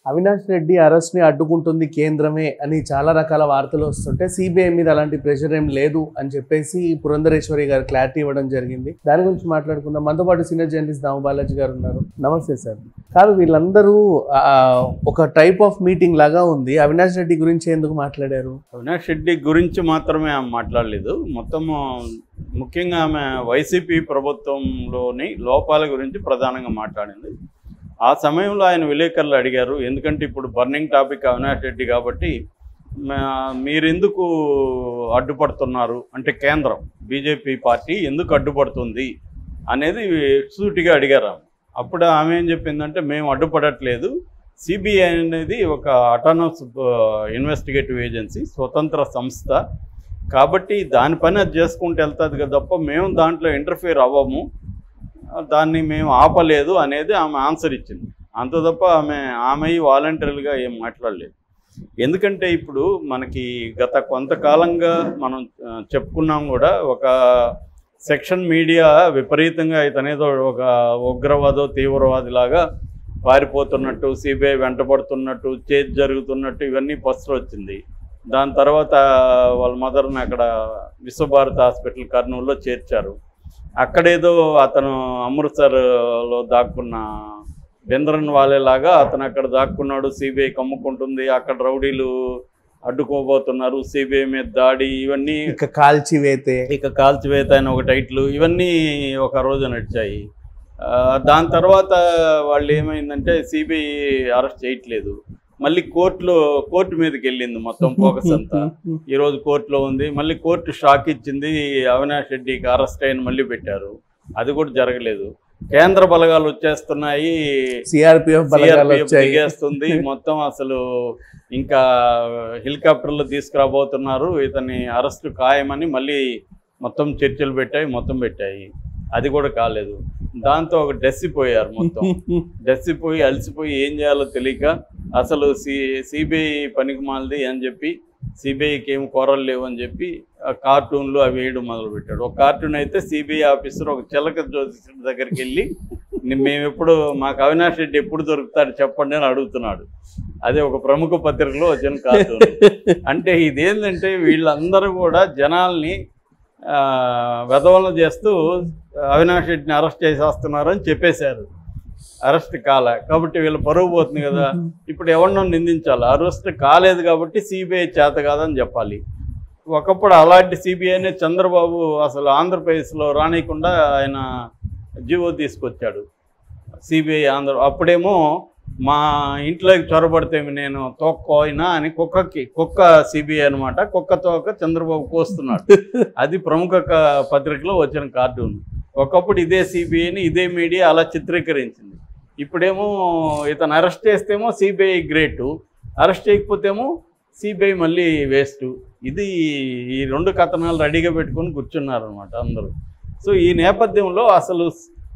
Avinash Reddy arrest ని అడ్డుకుంటుంది కేంద్రమే అని చాలా రకాల వార్తలు వస్తుంటే సిబిఐ మీద అలాంటి ప్రెషర్ ఏం లేదు అని చెప్పేసి పురంధరేశ్వరి గారు క్లారిటీ ఇవ్వడం జరిగింది దాని గురించి మాట్లాడుకుందాం మనతో పాటు సీనియర్ జర్నలిస్ట్ దాము బాలాజీ గారు ఉన్నారు నమస్తే సార్ కాదు వీళ్ళందరూ ఆ, ఒక టైప్ ఆఫ్ మీటింగ్ లాగా ఉంది అవినాష్ రెడ్డి గురించి ఎందుకు మాట్లాడారు అవినాష్ రెడ్డి గురించి మాత్రమే ఆమె మాట్లాడలేదు మొత్తం ముఖ్యంగా ఆమె వైసీపీ ప్రభుత్వంలోని లోపాల గురించి ప్రధానంగా మాట్లాడింది ఆ సమయంలో ఆయన విలేకరులు అడిగారు ఎందుకంటే ఇప్పుడు బర్నింగ్ టాపిక్ అవినాష్ రెడ్డి కాబట్టి మా- మీరెందుకు అడ్డుపడుతున్నారు అంటే కేంద్రం బీజేపీ పార్టీ ఎందుకు అడ్డుపడుతుంది అనేది సూటిగా అడిగారు ఆమె అప్పుడు ఆమె ఏం చెప్పిందంటే మేము అడ్డుపడట్లేదు సిబిఐ అనేది ఒక అటానమస్ ఇన్వెస్టిగేటివ్ ఏజెన్సీ స్వతంత్ర సంస్థ కాబట్టి దాని పని అది చేసుకుంటూ వెళ్తుంది కదా తప్ప మేము దాంట్లో ఇంటర్ఫియర్ అవ్వము దాన్ని మేము ఆపలేదు అనేది ఆమె ఆన్సర్ ఇచ్చింది అంత తప్ప ఆమె ఆమె వాలంటరీగా ఏం మాట్లాడలేదు ఎందుకంటే ఇప్పుడు మనకి గత కొంతకాలంగా మనం ఆ, చెప్పుకున్నాం కూడా ఒక సెక్షన్ మీడియా విపరీతంగా ఇతనేదో ఒక ఉగ్రవాదో తీవ్రవాది లాగా పారిపోతున్నట్టు సిబిఐ వెంటబడుతున్నట్టు చేతి జరుగుతున్నట్టు ఇవన్నీ పస్తులు వచ్చింది దాని తర్వాత వాళ్ళ మదర్ని అక్కడ విశ్వభారత్ హాస్పిటల్ కర్నూలులో చేర్చారు అక్కడేదో అతను అమృత్సర్లో దాక్కున్న బెంద్రన్ వాళ్ళేలాగా అతను అక్కడ దాక్కున్నాడు సిబిఐ కమ్ముకుంటుంది అక్కడ రౌడీలు అడ్డుకోబోతున్నారు సిబిఐ మీద దాడి ఇవన్నీ ఇక కాల్చివేతే ఇక కాల్చివేత అని ఒక టైటిల్ ఇవన్నీ ఒక రోజు నడిచాయి ఆ, దాని తర్వాత వాళ్ళు ఏమైందంటే సిబిఐ అరెస్ట్ చేయట్లేదు మళ్ళీ కోర్టులో కోర్టు మీదకి వెళ్ళింది మొత్తం ఫోకస్ అంతా ఈ రోజు కోర్టులో ఉంది మళ్ళీ కోర్టు షాక్ ఇచ్చింది అవినాష్ రెడ్డికి అరెస్ట్ అయిన మళ్ళీ పెట్టారు అది కూడా జరగలేదు కేంద్ర బలగాలు వచ్చేస్తున్నాయి సిఆర్పిఎఫ్ బలగాలు CRPF వచ్చాయి దిగేస్తుంది మొత్తం అసలు ఇంకా హెలికాప్టర్లు తీసుకురాబోతున్నారు ఇతని అరెస్ట్ ఖాయమని మళ్ళీ మొత్తం చర్చలు పెట్టాయి మొత్తం పెట్టాయి అది కూడా కాలేదు దాంతో ఒక డెస్సిపోయారు మొత్తం డెస్సిపోయి అలసిపోయి ఏం చేయాలో తెలియక అసలు సి సిబిఐ పనికి మాలది అని చెప్పి సిబిఐకి ఏం కూరలు లేవు అని చెప్పి ఆ కార్టూన్లు అవి వేయడం మొదలుపెట్టాడు ఒక కార్టూన్ అయితే సిబిఐ ఆఫీసర్ ఒక చిలక జ్యోతిష్యుడి దగ్గరికి వెళ్ళి "ని- మేము ఎప్పుడు మాకు అవినాష్ రెడ్డి ఎప్పుడు దొరుకుతాడు చెప్పండి అని అడుగుతున్నాడు అదే ఒక ప్రముఖ పత్రికలో వచ్చిన కార్టూన్ అంటే ఇదేంటంటే వీళ్ళందరూ కూడా జనాల్ని ఆ, వెధవలను చేస్తూ అవినాష్ రెడ్డిని అరెస్ట్ చేసేస్తున్నారు అని చెప్పేశారు అరెస్ట్ కాలే కాబట్టి వీళ్ళ పరువు పోతుంది కదా ఇప్పుడు ఎవరినో నిందించాలి అరెస్ట్ కాలేదు కాబట్టి సిబిఐ చేత కాదని చెప్పాలి ఒకప్పుడు అలాంటి సిబిఐనే చంద్రబాబు అసలు ఆంధ్రప్రదేశ్లో రానియకుండా ఆయన జీవో తీసుకొచ్చాడు సిబిఐ ఆంధ్ర అప్పుడేమో మా ఇంట్లోకి చొరబడితే నేను తోక్కోయినా అని కుక్కకి కుక్క సిబిఐ అనమాట కుక్క తోక చంద్రబాబు కోస్తున్నాడు అది ప్రముఖ క- పత్రికలో వచ్చిన కార్టూన్ ఒకప్పుడు ఇదే సిబిఐని ఇదే మీడియా అలా చిత్రీకరించింది ఇప్పుడేమో ఇతను అరెస్ట్ చేస్తేమో సిబిఐ గ్రేటు అరెస్ట్ చేయకపోతేమో సిబిఐ మళ్ళీ వేస్ట్ ఇది ఈ రెండు కథనాలు రెడీగా పెట్టుకొని కూర్చున్నారనమాట అందరూ సో ఈ నేపథ్యంలో అసలు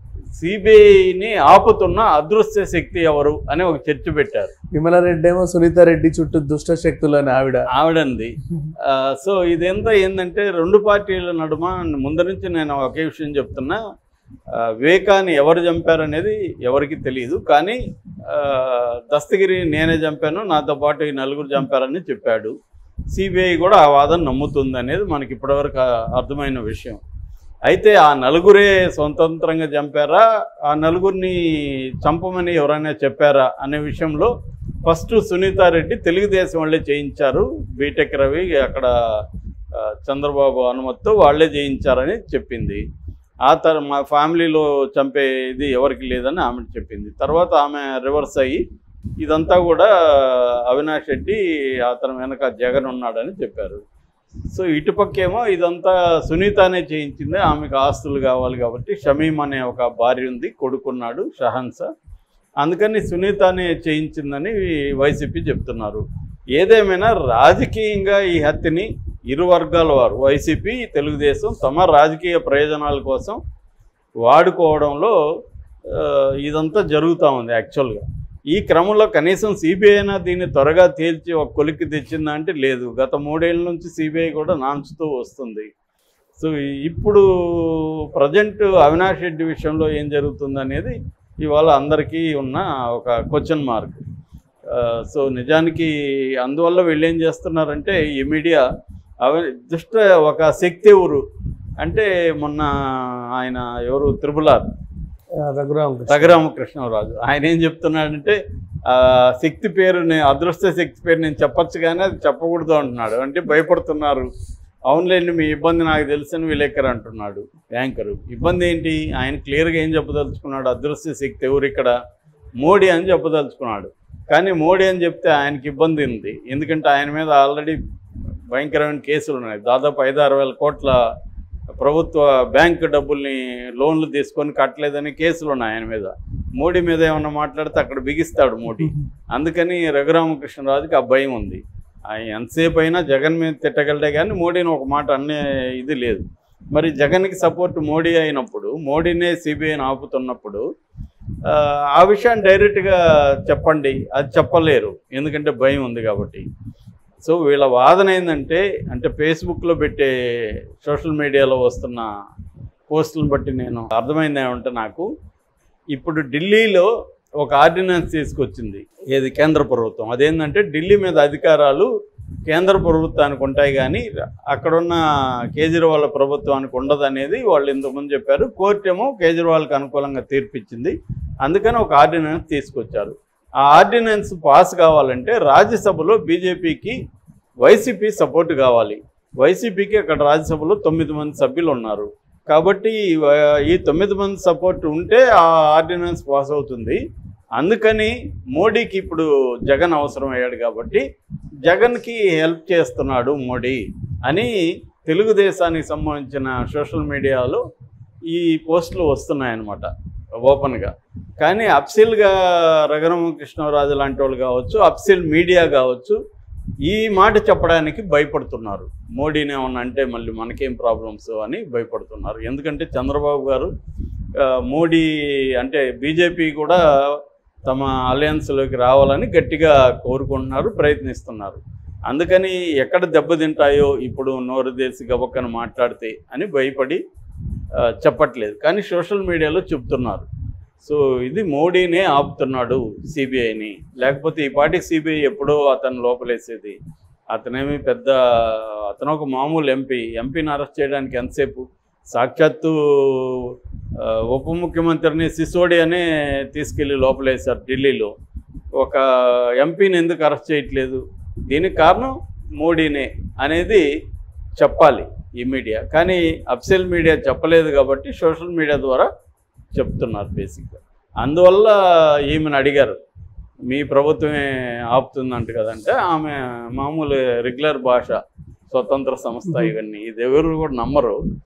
సిబిఐని ఆపుతున్న అదృశ్య శక్తి ఎవరు అని ఒక చర్చ పెట్టారు విమలారెడ్డి ఏమో సునీత రెడ్డి చుట్టూ దుష్ట శక్తులు అని ఆవిడ ఆవిడంది ఆ, సో ఇదంతా ఏంటంటే రెండు పార్టీల నడుమ ముందు నుంచి నేను ఒకే విషయం చెప్తున్నా ఆ, వివేకాన్ని ఎవరు చంపారనేది ఎవరికి తెలియదు కానీ ఆ, దస్తగిరి నేనే చంపాను నాతో పాటు ఈ నలుగురు చంపారని చెప్పాడు సిబిఐ కూడా ఆ వాదన నమ్ముతుంది అనేది మనకి ఇప్పటివరకు ఆ- అర్థమైన విషయం అయితే ఆ నలుగురే స్వతంత్రంగా చంపారా ఆ నలుగురిని చంపమని ఎవరైనా చెప్పారా అనే విషయంలో ఫస్ట్ సునీతారెడ్డి తెలుగుదేశం వాళ్ళే చేయించారు బీటెక్ రవి అక్కడ ఆ, చంద్రబాబు అనుమతితో వాళ్ళే చేయించారని చెప్పింది ఆ తర మా ఫ్యామిలీలో చంపేది ఎవరికి లేదని ఆమె చెప్పింది తర్వాత ఆమె రివర్స్ అయ్యి ఇదంతా కూడా అవినాష్ రెడ్డి అతని వెనక జగన్ ఉన్నాడని చెప్పారు సో ఇటుపక్కేమో ఇదంతా సునీతనే చేయించింది ఆమెకు ఆస్తులు కావాలి కాబట్టి షమీం అనే ఒక భార్య ఉంది కొడుకున్నాడు షహన్స అందుకని సునీతనే చేయించిందని వైసీపీ చెప్తున్నారు ఏదేమైనా రాజకీయంగా ఈ హత్యని ఇరు వర్గాల వారు వైసీపీ తెలుగుదేశం తమ రాజకీయ ప్రయోజనాల కోసం వాడుకోవడంలో ఆ, ఇదంతా జరుగుతూ ఉంది యాక్చువల్గా ఈ క్రమంలో కనీసం సిబిఐ అయినా దీన్ని త్వరగా తేల్చి ఒక కొలిక్కి తెచ్చిందా అంటే లేదు గత మూడేళ్ళ నుంచి సిబిఐ కూడా నాంచుతూ వస్తుంది సో ఇప్పుడు ప్రజెంట్ అవినాష్ రెడ్డి విషయంలో ఏం జరుగుతుంది అనేది ఇవాళ అందరికీ ఉన్న ఒక క్వశ్చన్ మార్క్ ఆ, సో నిజానికి అందువల్ల వీళ్ళు ఏం చేస్తున్నారంటే ఈ మీడియా అవి జస్ట్ ఒక శక్తి ఎవరు అంటే మొన్న ఆయన ఎవరు త్రిపులార్ రఘురామ్ కృష్ణ. రఘురామకృష్ణరాజు ఆయన ఏం చెప్తున్నాడంటే ఆ, శక్తి పేరు నేను అదృష్ట శక్తి పేరు నేను చెప్పొచ్చు కానీ అది చెప్పకూడదు అంటున్నాడు అంటే భయపడుతున్నారు అవునులేండి మీ ఇబ్బంది నాకు తెలుసని విలేకరు అంటున్నాడు యాంకరు ఇబ్బంది ఏంటి ఆయన క్లియర్గా ఏం చెప్పదలుచుకున్నాడు అదృష్ట శక్తి ఎవరు ఇక్కడ మోడీ అని చెప్పదలుచుకున్నాడు కానీ మోడీ అని చెప్తే ఆయనకి ఇబ్బంది ఉంది ఎందుకంటే ఆయన మీద ఆల్రెడీ భయంకరమైన కేసులు ఉన్నాయి దాదాపు ఐదు ఆరు వేల కోట్ల ప్రభుత్వ బ్యాంకు డబ్బుల్ని లోన్లు తీసుకొని కట్టలేదని కేసులు ఉన్నాయి ఆయన మీద మోడీ మీద ఏమన్నా మాట్లాడితే అక్కడ బిగిస్తాడు మోడీ అందుకని రఘురామకృష్ణరాజుకి ఆ భయం ఉంది ఆయన ఎంతసేపు అయినా జగన్ మీద తిట్టగలడే కానీ మోడీని ఒక మాట అనే ఇది లేదు మరి జగన్కి సపోర్ట్ మోడీ అయినప్పుడు మోడీనే సిబిఐని ఆపుతున్నప్పుడు ఆ, ఆ విషయాన్ని డైరెక్ట్గా చెప్పండి అది చెప్పలేరు ఎందుకంటే భయం ఉంది కాబట్టి సో వీళ్ళ వాదన ఏంటంటే అంటే ఫేస్బుక్లో పెట్టే సోషల్ మీడియాలో వస్తున్న పోస్టులను బట్టి నేను అర్థమైంది ఏమంటే నాకు ఇప్పుడు ఢిల్లీలో ఒక ఆర్డినెన్స్ తీసుకొచ్చింది ఏది కేంద్ర ప్రభుత్వం అదేంటంటే ఢిల్లీ మీద అధికారాలు కేంద్ర ప్రభుత్వానికి ఉంటాయి కానీ అక్కడున్న కేజ్రీవాల్ ప్రభుత్వానికి ఉండదు అనేది వాళ్ళు ఇంతకుముందు చెప్పారు కోర్టు ఏమో కేజ్రీవాల్కి అనుకూలంగా తీర్పిచ్చింది అందుకని ఒక ఆర్డినెన్స్ తీసుకొచ్చారు ఆ ఆర్డినెన్స్ పాస్ కావాలంటే రాజ్యసభలో బీజేపీకి వైసీపీ సపోర్ట్ కావాలి వైసీపీకి అక్కడ రాజ్యసభలో తొమ్మిది మంది సభ్యులు ఉన్నారు కాబట్టి ఆ, ఈ తొమ్మిది మంది సపోర్ట్ ఉంటే ఆ ఆర్డినెన్స్ పాస్ అవుతుంది అందుకని మోడీకి ఇప్పుడు జగన్ అవసరం అయ్యాడు కాబట్టి జగన్కి హెల్ప్ చేస్తున్నాడు మోడీ అని తెలుగుదేశానికి సంబంధించిన సోషల్ మీడియాలో ఈ పోస్టులు వస్తున్నాయన్నమాట ఓపెన్గా కానీ అప్సిల్గా రఘురామకృష్ణరాజు లాంటి వాళ్ళు కావచ్చు అప్సిల్ మీడియా కావచ్చు ఈ మాట చెప్పడానికి భయపడుతున్నారు మోడీని ఏమన్నా అంటే మళ్ళీ మనకేం ప్రాబ్లమ్స్ అని భయపడుతున్నారు ఎందుకంటే చంద్రబాబు గారు ఆ, మోడీ అంటే బీజేపీ కూడా తమ అలయన్స్లోకి రావాలని గట్టిగా కోరుకుంటున్నారు ప్రయత్నిస్తున్నారు అందుకని ఎక్కడ దెబ్బతింటాయో ఇప్పుడు నోరు దేశి గబక్కన మాట్లాడితే అని భయపడి ఆ, చెప్పట్లేదు కానీ సోషల్ మీడియాలో చెప్తున్నారు సో ఇది మోడీనే ఆపుతున్నాడు సిబిఐని లేకపోతే ఈ పాటికి సిబిఐ ఎప్పుడో అతను లోపలేసేది అతనేమి పెద్ద అతను ఒక మామూలు ఎంపీ ఎంపీని అరెస్ట్ చేయడానికి ఎంతసేపు సాక్షాత్తు ఆ, ఉప ముఖ్యమంత్రిని సిసోడియానే తీసుకెళ్ళి లోపలేశారు ఢిల్లీలో ఒక ఎంపీని ఎందుకు అరెస్ట్ చేయట్లేదు దీనికి కారణం మోడీనే అనేది చెప్పాలి ఈ మీడియా కానీ అఫ్సియల్ మీడియా చెప్పలేదు కాబట్టి సోషల్ మీడియా ద్వారా చెప్తున్నారు బేసిక్గా అందువల్ల ఈమెను అడిగారు మీ ప్రభుత్వమే ఆపుతుందంట కదంటే ఆమె మామూలు రెగ్యులర్ భాష స్వతంత్ర సంస్థ ఇవన్నీ ఇది ఎవరు కూడా నమ్మరు